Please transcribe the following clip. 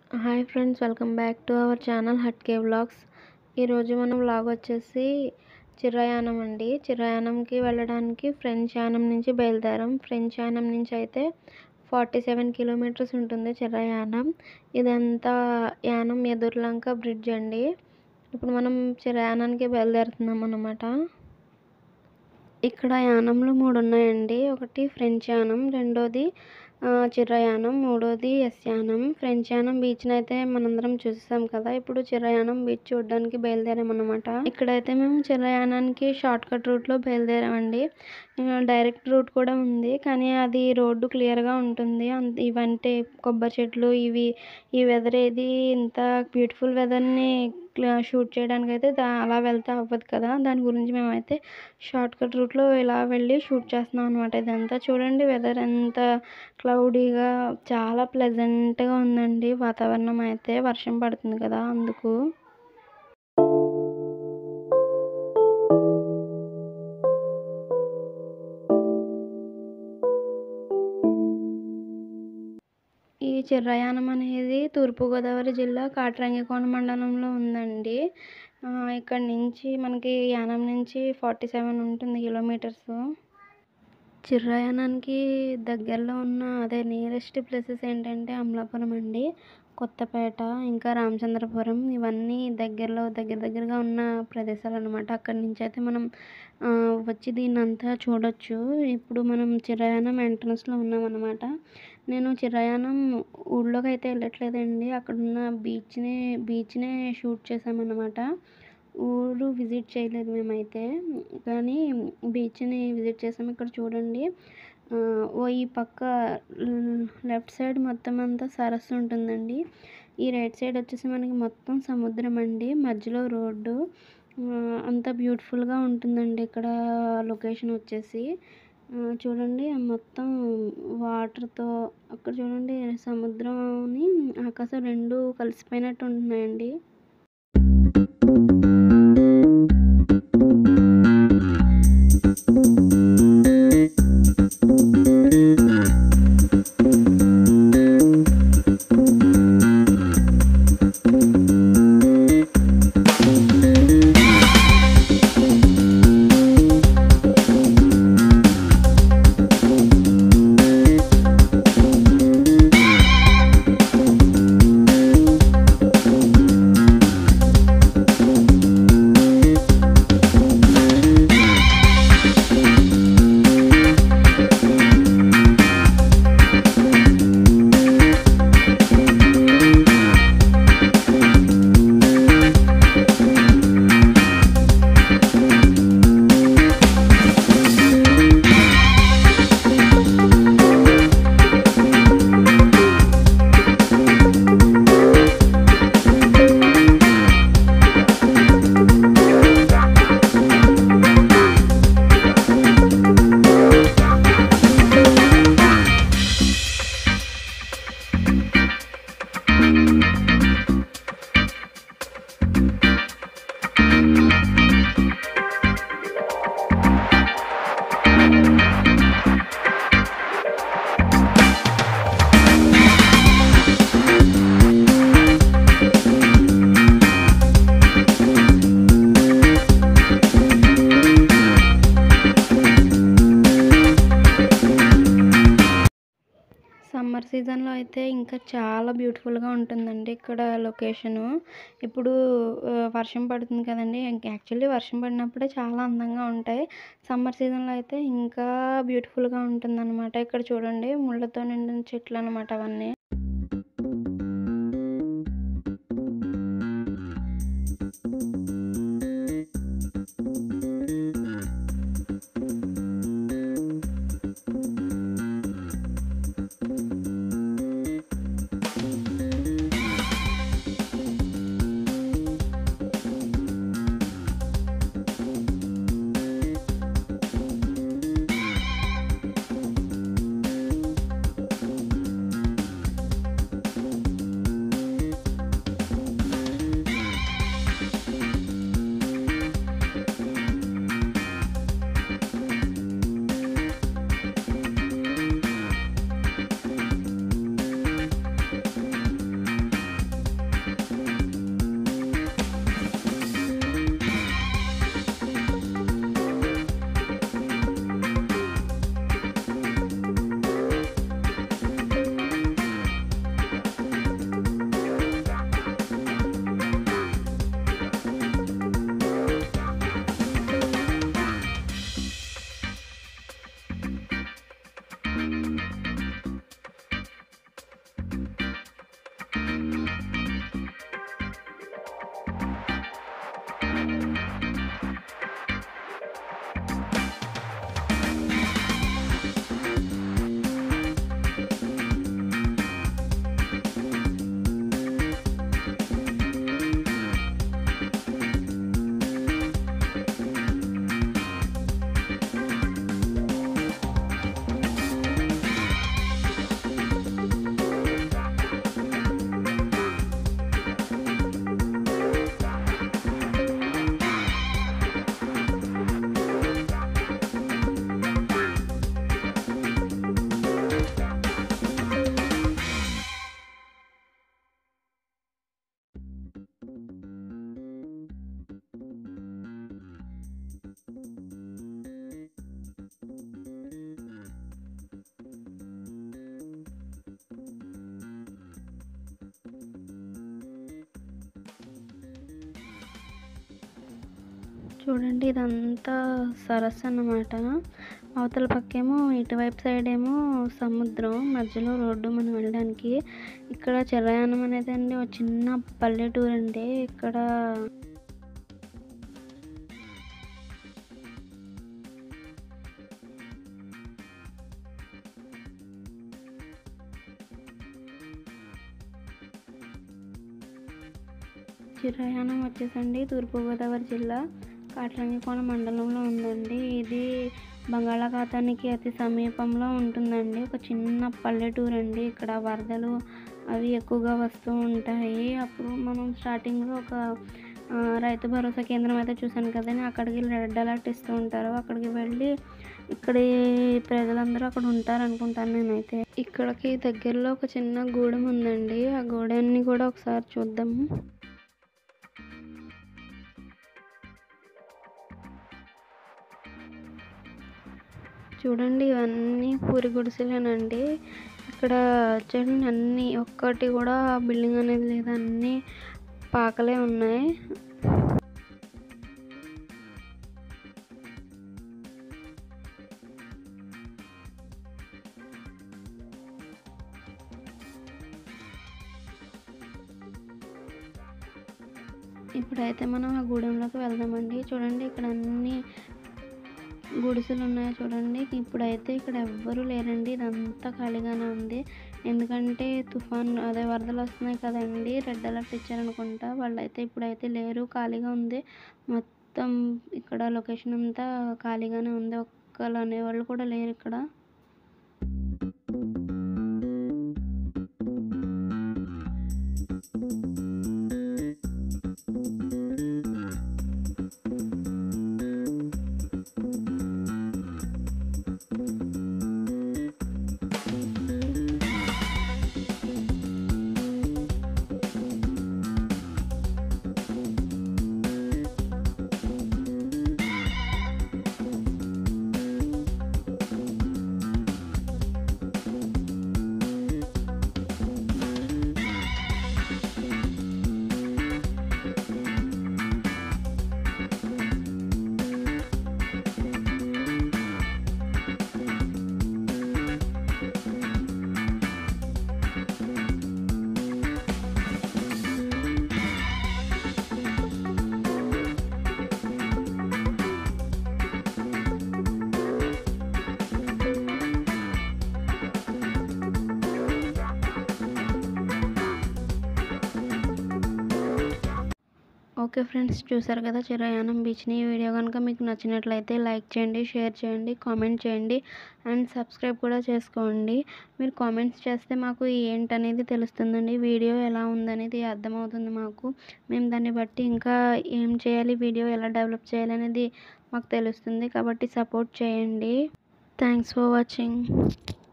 hi friends welcome back to our channel Hatke vlogs ఈరోజు మన vlog వచ్చేసి చిరయానం అండి చిరయానంకి వెళ్ళడానికి ఫ్రెంచ్ యానం నుంచి బయలుదేరాం ఫ్రెంచ్ యానం నుంచి అయితే ఫార్టీ సెవెన్ కిలోమీటర్స్ ఉంటుంది చిరయానం ఇదంతా యానం ఎదుర్లంక బ్రిడ్జ్ అండి ఇప్పుడు మనం చిరయానానికి బయలుదేరుతున్నాం అన్నమాట ఇక్కడ యానంలు మూడు ఉన్నాయండి ఒకటి ఫ్రెంచ్ యానం రెండోది ఆ, చిరయానం మూడోది ఎస్ యానం ఫ్రెంచ్ యానం బీచ్ని అయితే మనందరం చూసాం కదా ఇప్పుడు చిరయానం బీచ్ చూడడానికి బయలుదేరాం అనమాట ఇక్కడైతే మేము చిరయానానికి షార్ట్ కట్ రూట్లో బయలుదేరామండి ఆ, డైరెక్ట్ రూట్ కూడా ఉంది కానీ అది రోడ్డు క్లియర్గా ఉంటుంది అంత ఇవంటే కొబ్బరి చెట్లు ఇవి ఈ వెదర్ ఏది ఇంత బ్యూటిఫుల్ వెదర్ని షూట్ చేయడానికి అయితే దా అలా వెళ్తే అవ్వదు కదా దాని గురించి మేమైతే షార్ట్ కట్ రూట్లో ఇలా వెళ్ళి షూట్ చేస్తున్నాం అనమాట ఇదంతా చూడండి వెదర్ ఎంత క్లౌడీగా చాలా ప్లెజెంట్గా ఉందండి వాతావరణం అయితే వర్షం పడుతుంది కదా అందుకు ఈ చిర్రయానం అనేది తూర్పుగోదావరి జిల్లా కాట్రంగికోణ మండలంలో ఉందండి ఆ, ఇక్కడ నుంచి మనకి యానం నుంచి ఫార్టీ సెవెన్ ఉంటుంది కిలోమీటర్స్ చిర్రయానానికి దగ్గరలో ఉన్న అదే నియరెస్ట్ ప్లేసెస్ ఏంటంటే అమలాపురం అండి కొత్తపేట ఇంకా రామచంద్రపురం ఇవన్నీ దగ్గరలో దగ్గర దగ్గరగా ఉన్న ప్రదేశాలు అనమాట అక్కడి నుంచి అయితే మనం ఆ, వచ్చి దీన్ని అంతా చూడొచ్చు ఇప్పుడు మనం చిరయానం ఎంట్రన్స్లో ఉన్నాం అనమాట నేను చిరయానం ఊళ్ళోకి అయితే వెళ్ళట్లేదండి అక్కడ ఉన్న బీచ్ని బీచ్నే షూట్ చేసామన్నమాట ఊరు విజిట్ చేయలేదు మేమైతే కానీ బీచ్ని విజిట్ చేసాము ఇక్కడ చూడండి ఆ, ఓ ఈ పక్క లెఫ్ట్ సైడ్ మొత్తం అంతా సరస్సు ఉంటుందండి ఈ రైట్ సైడ్ వచ్చేసి మనకి మొత్తం సముద్రం అండి మధ్యలో రోడ్డు ఆ, అంత బ్యూటిఫుల్గా ఉంటుందండి ఇక్కడ లొకేషన్ వచ్చేసి ఆ, చూడండి ఆ మొత్తం వాటర్తో అక్కడ చూడండి సముద్రంని ఆకాశం రెండు కలిసిపోయినట్టు ఉంటున్నాయండి సమ్మర్ సీజన్లో అయితే ఇంకా చాలా బ్యూటిఫుల్గా ఉంటుందండి ఇక్కడ లొకేషను ఇప్పుడు ఆ, వర్షం పడుతుంది కదండి యాక్చువల్లీ వర్షం పడినప్పుడే చాలా అందంగా ఉంటాయి సమ్మర్ సీజన్లో అయితే ఇంకా బ్యూటిఫుల్గా ఉంటుందన్నమాట ఇక్కడ చూడండి ముళ్ళతో నిండిన చెట్లు అనమాట అవన్నీ చూడండి ఇదంతా సరస్సు అన్నమాట అవతల పక్కేమో ఇటువైపు సైడ్ ఏమో సముద్రం మధ్యలో రోడ్డు మనం వెళ్ళడానికి ఇక్కడ చిరయానం అనేది అండి ఒక చిన్న పల్లెటూరు అండి ఇక్కడ చిరయానం వచ్చేసండి తూర్పుగోదావరి జిల్లా కాట్లంగికోన మండలంలో ఉందండి ఇది బంగాళాఖాతానికి అతి సమీపంలో ఉంటుందండి ఒక చిన్న పల్లెటూరు అండి ఇక్కడ వరదలు అవి ఎక్కువగా వస్తూ ఉంటాయి అప్పుడు మనం స్టార్టింగ్లో ఒక ఆ, రైతు భరోసా కేంద్రం అయితే చూశాను కదండి అక్కడికి రెడ్ అలర్ట్ ఇస్తూ ఉంటారు అక్కడికి వెళ్ళి ఇక్కడ ప్రజలందరూ అక్కడ ఉంటారు అనుకుంటాను నేనైతే ఇక్కడికి దగ్గరలో ఒక చిన్న గూడెం ఉందండి ఆ గూడెన్ని కూడా ఒకసారి చూద్దాము చూడండి ఇవన్నీ పూరి గుడిసెలేనండి ఇక్కడ చూడండి అన్ని ఒక్కటి కూడా బిల్డింగ్ అనేది లేదు అన్ని పాకలే ఉన్నాయి ఇప్పుడైతే మనం ఆ గూడెంలోకి వెళ్దామండి చూడండి ఇక్కడ అన్ని గుడిసెలు ఉన్నాయి చూడండి ఇప్పుడైతే ఇక్కడ ఎవ్వరూ లేరండి ఇదంతా ఖాళీగానే ఉంది ఎందుకంటే తుఫాన్ అదే వరదలు వస్తున్నాయి కదండి రెడ్ అలర్ట్ ఇచ్చారనుకుంటా వాళ్ళైతే ఇప్పుడైతే లేరు ఖాళీగా ఉంది మొత్తం ఇక్కడ లొకేషన్ అంతా ఖాళీగానే ఉంది ఒక్కరు అనేవాళ్ళు కూడా లేరు ఇక్కడ ఓకే ఫ్రెండ్స్ చూసారు కదా చిరయానం బీచ్ని ఈ వీడియో కనుక మీకు నచ్చినట్లయితే లైక్ చేయండి షేర్ చేయండి కామెంట్ చేయండి అండ్ సబ్స్క్రైబ్ కూడా చేసుకోండి మీరు కామెంట్స్ చేస్తే మాకు ఏంటనేది తెలుస్తుందండి వీడియో ఎలా ఉందనేది అర్థమవుతుంది మాకు మేము దాన్ని బట్టి ఇంకా ఏం చేయాలి వీడియో ఎలా డెవలప్ చేయాలి అనేది మాకు తెలుస్తుంది కాబట్టి సపోర్ట్ చేయండి థ్యాంక్స్ ఫర్ వాచింగ్